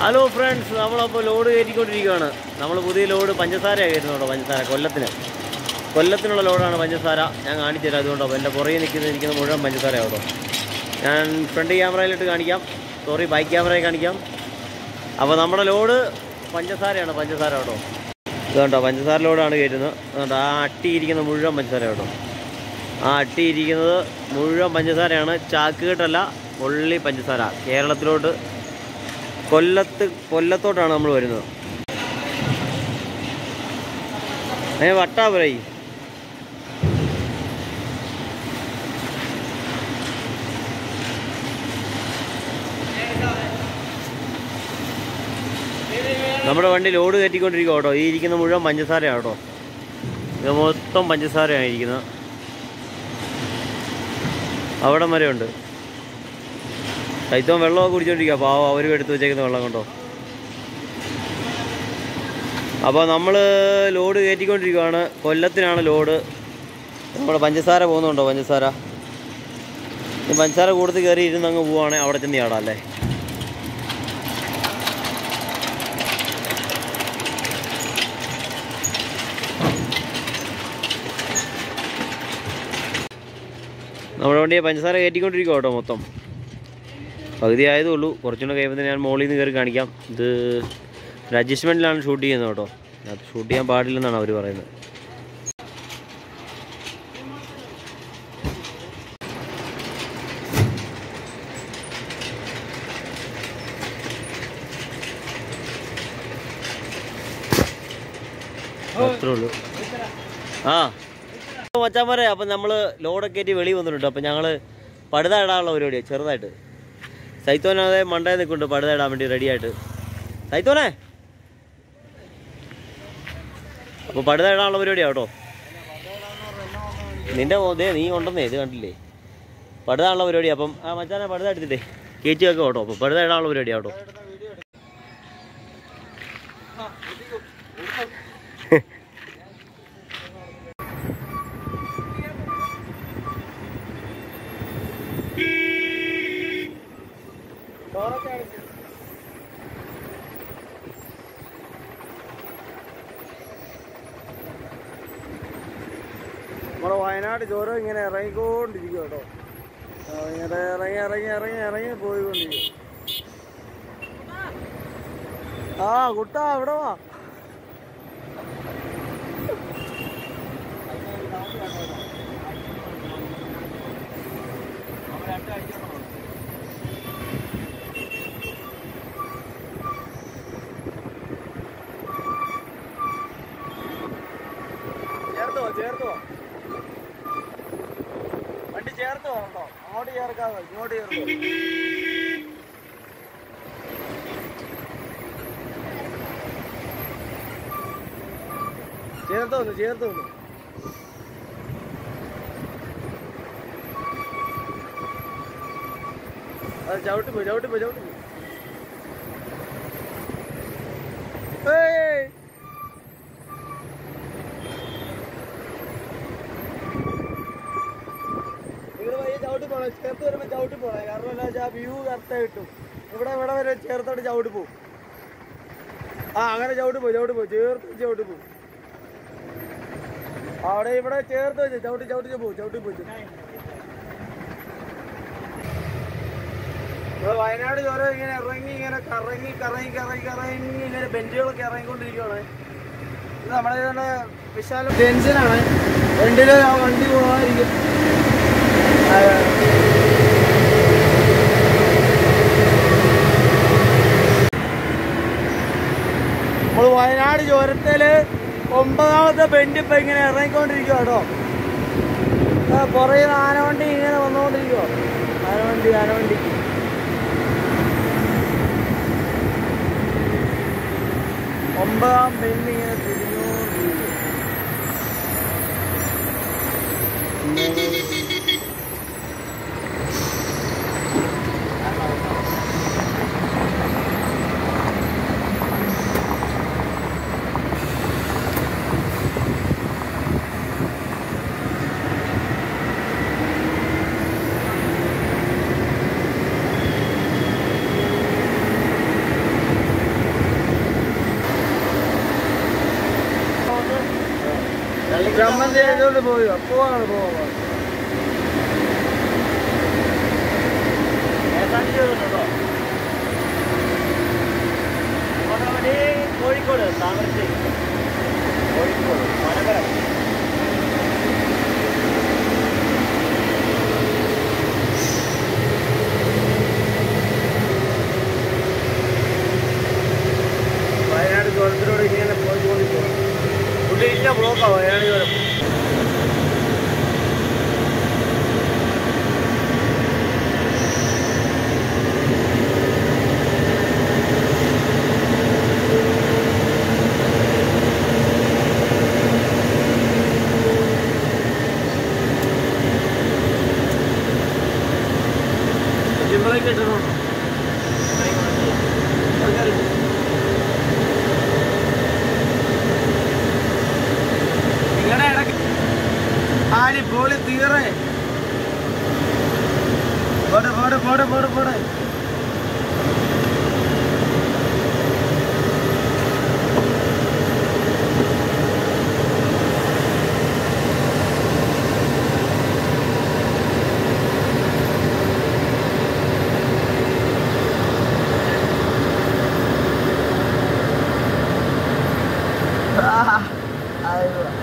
Hello friends നമ്മളപ്പോൾ load കയറ്റിക്കൊണ്ടിരിക്കുകയാണ് നമ്മൾ പുതിയ ലോഡ് പഞ്ചസാരയാണ് കയറ്റുന്നുണ്ടോ പഞ്ചസാര കൊല്ലത്തിന് കൊല്ലത്തിനുള്ള ലോഡാണ് പഞ്ചസാര ഞാൻ കാണിച്ചു തരാം അതുകൊണ്ടോ എൻ്റെ പുറകെ നിൽക്കുന്ന ഇരിക്കുന്ന മുഴുവൻ പഞ്ചസാര കേട്ടോ ഞാൻ ഫ്രണ്ട് ക്യാമറയിലിട്ട് കാണിക്കാം സോറി ബാക്ക് ക്യാമറയിൽ കാണിക്കാം അപ്പോൾ നമ്മുടെ ലോഡ് പഞ്ചസാരയാണ് പഞ്ചസാര കേട്ടോ ഇത് കണ്ടോ പഞ്ചസാര ലോഡാണ് കയറ്റുന്നത് അതുകൊണ്ട് ആ അട്ടി ഇരിക്കുന്ന മുഴുവൻ പഞ്ചസാര കേട്ടോ ആ അട്ടി ഇരിക്കുന്നത് മുഴുവൻ പഞ്ചസാരയാണ് ചാക്കുകെട്ടല്ല ഉള്ളി പഞ്ചസാര കേരളത്തിലോട്ട് കൊല്ലത്ത് കൊല്ലത്തോട്ടാണ് നമ്മൾ വരുന്നത് ഏ വട്ടാപുരൈ നമ്മുടെ വണ്ടി ലോഡ് കയറ്റിക്കൊണ്ടിരിക്കുക കേട്ടോ ഈ ഇരിക്കുന്ന മുഴുവൻ പഞ്ചസാരയാണ് കേട്ടോ ഇത് മൊത്തം പഞ്ചസാരയാണ് ഇരിക്കുന്നത് അവിടെ വരെ ഉണ്ട് കൈത്തോൻ വെള്ളമൊക്കെ കുടിച്ചോണ്ടിരിക്കുക പാവം അവരും എടുത്ത് വെച്ചേക്കുന്ന വെള്ളം കൊണ്ടോ അപ്പോൾ നമ്മൾ ലോഡ് കയറ്റിക്കൊണ്ടിരിക്കുകയാണ് കൊല്ലത്തിനാണ് ലോഡ് നമ്മുടെ പഞ്ചസാര പോകുന്നുണ്ടോ പഞ്ചസാര ഈ പഞ്ചസാര കൂടുതൽ കയറി ഇരുന്ന് അങ്ങ് പോവുകയാണെങ്കിൽ അവിടെ ചെന്ന് ചാടാം അല്ലേ നമ്മുടെ വണ്ടിയെ പഞ്ചസാര കയറ്റിക്കൊണ്ടിരിക്കുക കേട്ടോ മൊത്തം പകുതി ആയതേ ഉള്ളൂ കുറച്ചുകൂടെ കഴിയുമ്പോൾ ഞാൻ മുകളിൽ നിന്ന് കയറി കാണിക്കാം ഇത് ഒരു അഡ്ജസ്റ്റ്മെൻറ്റിലാണ് ഷൂട്ട് ചെയ്യുന്നത് കേട്ടോ അത് ഷൂട്ട് ചെയ്യാൻ പാടില്ലെന്നാണ് അവർ പറയുന്നത് അത്രേ ഉള്ളൂ ആ അപ്പോൾ മച്ചാന്മാരെ അപ്പം നമ്മൾ ലോഡൊക്കെ കയറ്റി വെളി വന്നിട്ടുണ്ട് അപ്പം ഞങ്ങൾ പടുത ഇടാനുള്ള പരിപാടിയാണ് ചെറുതായിട്ട് സൈത്തോനാതെ മണ്ടേ നിൽക്കുന്നുണ്ട് പടുത ഇടാൻ വേണ്ടി റെഡിയായിട്ട് സൈത്തോനെ അപ്പോൾ പടുത ഇടാനുള്ള പരിപാടിയാണ് കേട്ടോ നിന്റെ ദേ നീ ഉണ്ടെന്നേ ഇത് കണ്ടില്ലേ പടുതാനുള്ള പരിപാടി അപ്പം ആ മച്ചാനെ പടുത എടുത്തിട്ടേ കയറ്റി വെക്കാം കേട്ടോ അപ്പോൾ പടുത ഇടാനുള്ള പരിപാടിയാണ് കേട്ടോ നമ്മുടെ വയനാട് ചോരം ഇങ്ങനെ ഇറങ്ങിക്കൊണ്ടിരിക്കും കേട്ടോ ആ, ഇങ്ങനെ ഇറങ്ങി ഇറങ്ങി ഇറങ്ങി ഇറങ്ങി പോയിക്കൊണ്ടിരിക്കും ആ കുട്ടാ ഇവിടെ വാ ചേർത്തോ ചേർത്തോ വണ്ടി ചേർത്ത് വരണ്ടോ അങ്ങോട്ട് ചേർക്കാതെ ഇങ്ങോട്ട് ചേർത്തോ ചേർത്ത് വന്നു ചേർത്ത് വന്നു അത് ചവിട്ടി പോയി ചവിട്ടി പോയി ചവിട്ടി പോയി ഏയ് നിങ്ങൾ വയ്യ ചവിട്ടി പോണേ ചേർത്ത് വരുമ്പോൾ ചവിട്ടി പോണേ കാരണം എന്താ വെച്ചാൽ വ്യൂ കറക്റ്റ് കിട്ടും ഇവിടെ ഇവിടെ വരെ ചേർത്തോട്ട് ചവിട്ടി പോകും ആ അങ്ങനെ ചവിട്ടി പോയി ചവിട്ടി പോയി ചേർത്ത് വെച്ച് ചവിട്ടി പോകും അവിടെ ഇവിടെ ചേർത്ത് വെച്ച് ചവിട്ടി ചവിട്ടി പോകും ചവിട്ടി പോയി ഇവിടെ വയനാട് ചോരം ഇങ്ങനെ ഇറങ്ങി ഇങ്ങനെ കറങ്ങി കറങ്ങി കറങ്ങി കറങ്ങി ഇങ്ങനെ ബെഞ്ചുകളൊക്കെ ഇറങ്ങിക്കൊണ്ടിരിക്കുകയാണ് ഇത് നമ്മുടെ ഇതുകൊണ്ട് വിശാലം ടെൻഷനാണ് ഫ്രണ്ടില് ആ വണ്ടി പോകാതിരിക്കും നമ്മൾ വയനാട് ചുരത്തില് ഒമ്പതാമത്തെ ബെൻഡ് ഇപ്പൊ ഇങ്ങനെ ഇറങ്ങിക്കൊണ്ടിരിക്കുക കേട്ടോ പുറകെ ആനവണ്ടി ഇങ്ങനെ വന്നുകൊണ്ടിരിക്കുക ആനവണ്ടി ആനവണ്ടി ഒമ്പതാം ബെൻഡ് ഇങ്ങനെ തിരിഞ്ഞുകൊണ്ടിരിക്കുക ചമ്മന്തി ചെയ്തോണ്ട് പോയി പോവാണ് പോവാ കോഴിക്കോട് താമരശ്ശേരി കോഴിക്കോട് മലകരം വയനാട് ചുരത്തിലൂടെ ഇങ്ങനെ പോയിക്കൊണ്ടിരിക്കുകയാണ് പുള്ളി ഇല്ല ബ്ലോക്കാ വയനാട് ചുരം ജിമ്മളൊക്കെ ഇട്ടിട്ടുണ്ടോ നിങ്ങളുടെ ഇടയ്ക്ക് ആലി പോളി തീറേ പോടെ പോടെ പോടെ പോടെ പോടെ Ah, ahí va.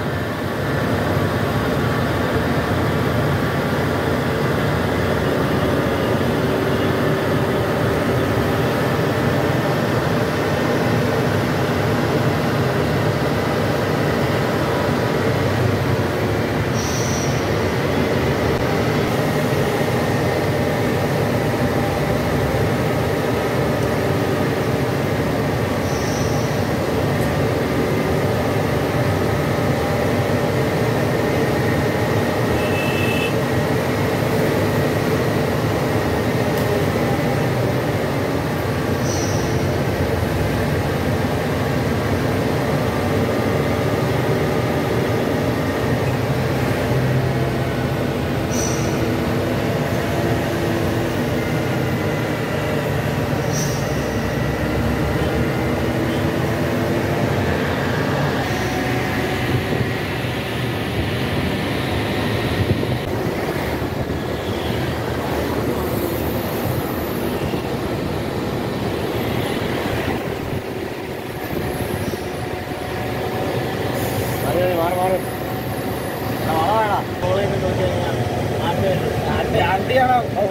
മാറി മാറി മാറി മാറി ആ, വള വേണം കോള് ചെയ്ത് നോക്കി കഴിഞ്ഞാൽ നാട്ടിൽ അണ്ടി അണ്ടിയാണോ ഓ.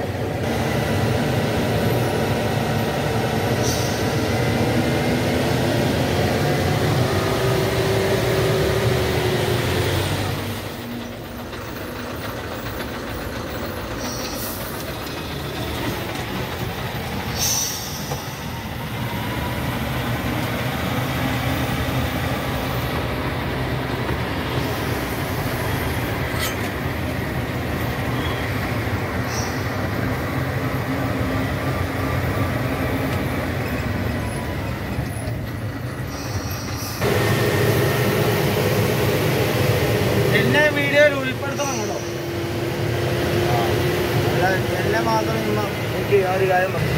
എന്നെ വീഡിയോയിൽ ഉൾപ്പെടുത്തണം കേട്ടോ അല്ല എന്നെ മാത്രം ഇന്ന് എനിക്ക് ആ ഒരു കാര്യം പറഞ്ഞു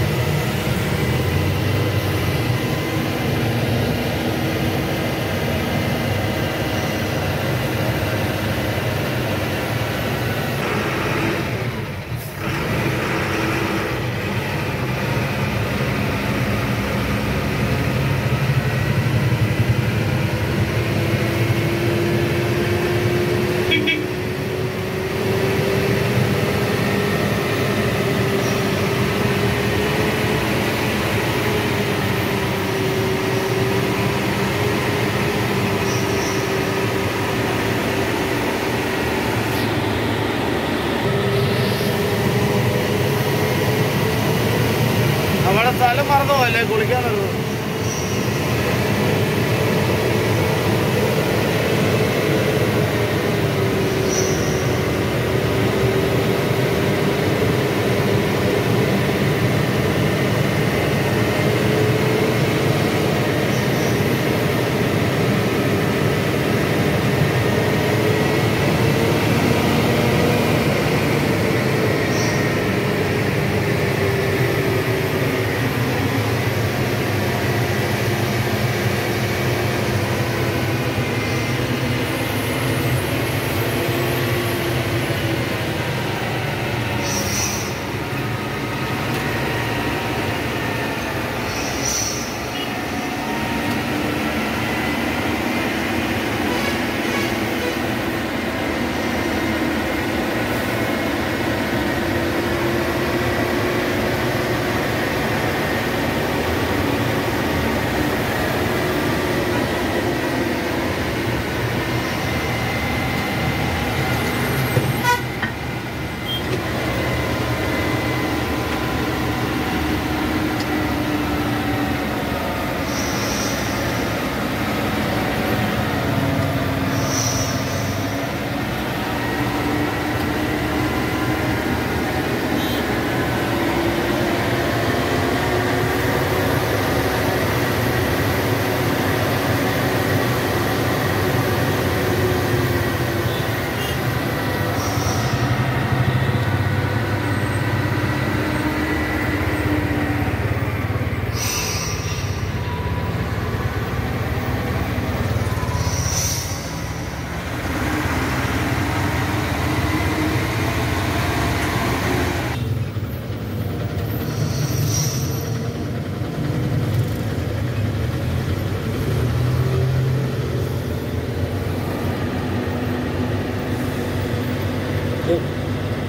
അവിടെ സ്ഥലം മറന്നു പോയല്ലേ കുളിക്കാനുള്ളത്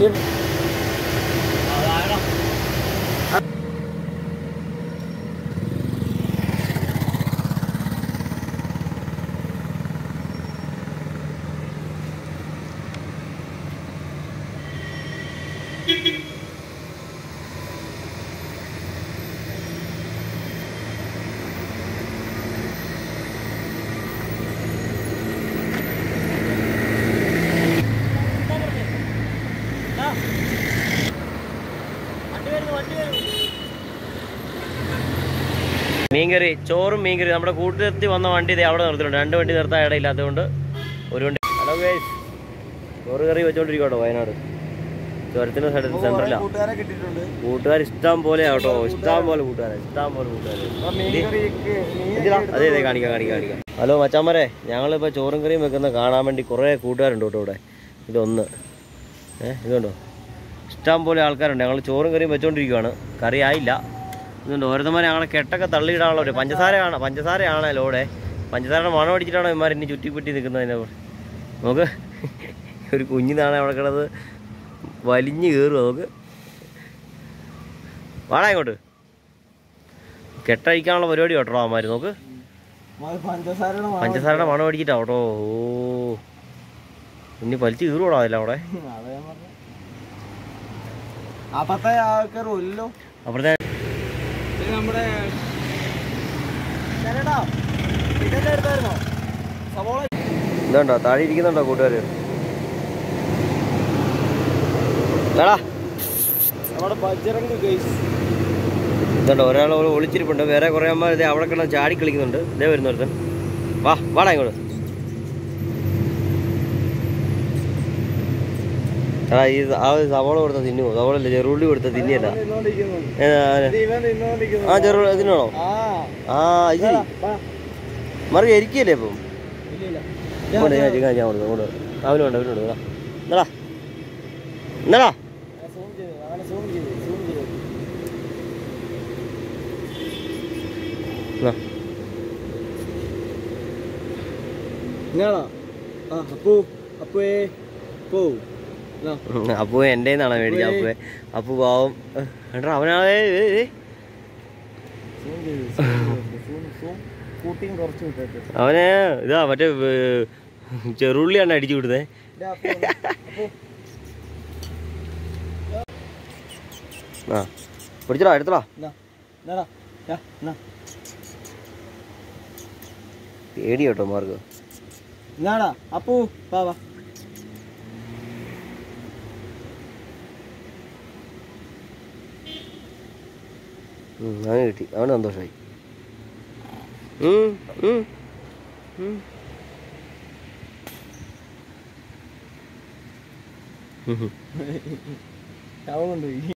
മീൻകറി ചോറും മീൻകറി നമ്മുടെ കൂട്ടുനിർത്തി വന്ന വണ്ടി ദേ അവിടെ നിർത്തിയിട്ടുണ്ട് രണ്ട് വണ്ടി നിർത്താൻ ഇടയില്ലാത്തതുകൊണ്ട് ഒരു വണ്ടി ഹലോ ഗൈസ് ചോറ് കറി വെച്ചോണ്ടിരിക്കട്ടോ വയനാട് ചുരത്തിന് സൈഡിൽ സെൻറ്ററിലാണ് കൂട്ടുകാരെ കിട്ടിയിട്ടുണ്ട് കൂട്ടുകാർ ഇഷ്ടം പോലെ ആട്ടോ ഇഷ്ടം പോലെ കൂട്ടുകാരെ ഇഷ്ടം പോലെ കൂട്ടുകാര് എന്തിനാ? അതെ അതെ കാണിക്കാം കാണിക്കാം കാണിക്കാം ഹലോ മച്ചാമ്മരെ ഞങ്ങളിപ്പോൾ ചോറും കറിയും വെക്കുന്ന കാണാൻ വേണ്ടി കുറേ കൂട്ടുകാരുണ്ട് കേട്ടോ ഇവിടെ ഇതൊന്ന് ഏഹ് ഇതുണ്ടോ ഇഷ്ടം പോലെ ആൾക്കാരുണ്ട് ഞങ്ങൾ ചോറും കറിയും വെച്ചോണ്ടിരിക്കുവാണ് കറി ആയില്ല ഇതുണ്ട് ഓരോരുത്തന്മാരെ ഞങ്ങളെ കെട്ടൊക്കെ തള്ളിയിടാനുള്ള ഒരു പഞ്ചസാരയാണ് പഞ്ചസാരയാണ് ലോടെ പഞ്ചസാരയുടെ മണം അടിച്ചിട്ടാണ് ഇമാർ ഇനി ചുറ്റിപ്പറ്റി നിൽക്കുന്നതിനെ നമുക്ക് ഒരു കുഞ്ഞിനാണ് അവിടെ കിടന്നത് വലിഞ്ഞ് കയറുക നമുക്ക് വാടാ ഇങ്ങോട്ട് കെട്ടഴിക്കാനുള്ള പരിപാടി കേട്ടോ അമ്മാര് നോക്ക് പഞ്ചസാരയുടെ മണം പഞ്ചസാരയുടെ മണം അടിച്ചിട്ടാ കേട്ടോ ഓ ഇനി വലിച്ചു കീറുകൂടാ അതില്ല അവിടെ അതാ ഞാൻ പറഞ്ഞെ. അപ്പത്തെ ആൾക്കാർ ഒല്ലോ അപ്പുറത്തെ ഇത് നമ്മുടെ ചേട്ടാ ഇതൊക്കെ എടുത്തായിരുന്നോ സവോള ഇതുണ്ടോ താഴെ ഇരിക്കുന്നുണ്ടോ കൂട്ടുകാർ വേടാ നമ്മുടെ ബജറംഗ് ഗൈസ് ഇതുണ്ടോ ഒരാൾ ഒളിച്ചിരിപ്പുണ്ട് വേറെ കുറേ അമ്മ ഇതേ അവിടെ കിടന്ന് ചാടി കളിക്കുന്നുണ്ട് ഇതേ വരുന്ന ഒരുത്തൻ വാ വാടാ ഇങ്ങോട്ട് എടാ ഈ ആ ഒരു സവാള കൊടുത്ത തിന്നുമോ സവാള അല്ല ചെറുള്ളി കൊടുത്ത തിന്നിയല്ല ഏ, ആ, ഇവൻ തിന്നോണ്ടിരിക്കുന്നു ആ ചെറു തിന്നണോ ആ ആ ഇത് ശരി വാ. മറി എരിക്കല്ലേ ഇപ്പം ഇല്ല ഇല്ല ഇങ്ങോട്ട് ഞാൻ ചിക്കൻ ഞാൻ കൊടുത്തു അങ്ങോട്ട് അവനുണ്ട് അവനുണ്ട് ഇതാ. എന്നടാ എന്നടാ സൂം ചെയ്ത് അങ്ങനെ സൂം ചെയ്ത് സൂം ചെയ്ത് എന്നാ. ഇങ്ങാണോ ആ അപ്പു അപ്പുവേ പോ ഇതാ. ഉം, അപ്പു എൻ്റെ നിന്നാണ് മേടിച്ചത് അപ്പുവെ അപ്പു പാവം എടാ അവനാളെ സൂം ചെയ്ത് സൂം ചെയ്ത്. സൂം സൂം കൂട്ടിയും കുറച്ച് വിട്ടേക്ക് അവനെ ഇതാ മറ്റേ ഏർ, ചെറുള്ളിയാണ് അടിച്ചു വിടുന്നത് ഇതാ അപ്പു വന്ന്. അപ്പു ആ പിടിച്ചടാ എടുത്തടാ ഇതാ ഇതാടാ ഇതാ എന്നാ പേടി കേട്ടോ മാർക്ക് ഇന്നാടാ അപ്പു വാ വാ അവന് കിട്ടി അവന് സന്തോഷമായി ഉം, ഉം, ഉം. ഉം. അവൻ കൊണ്ടുപോയി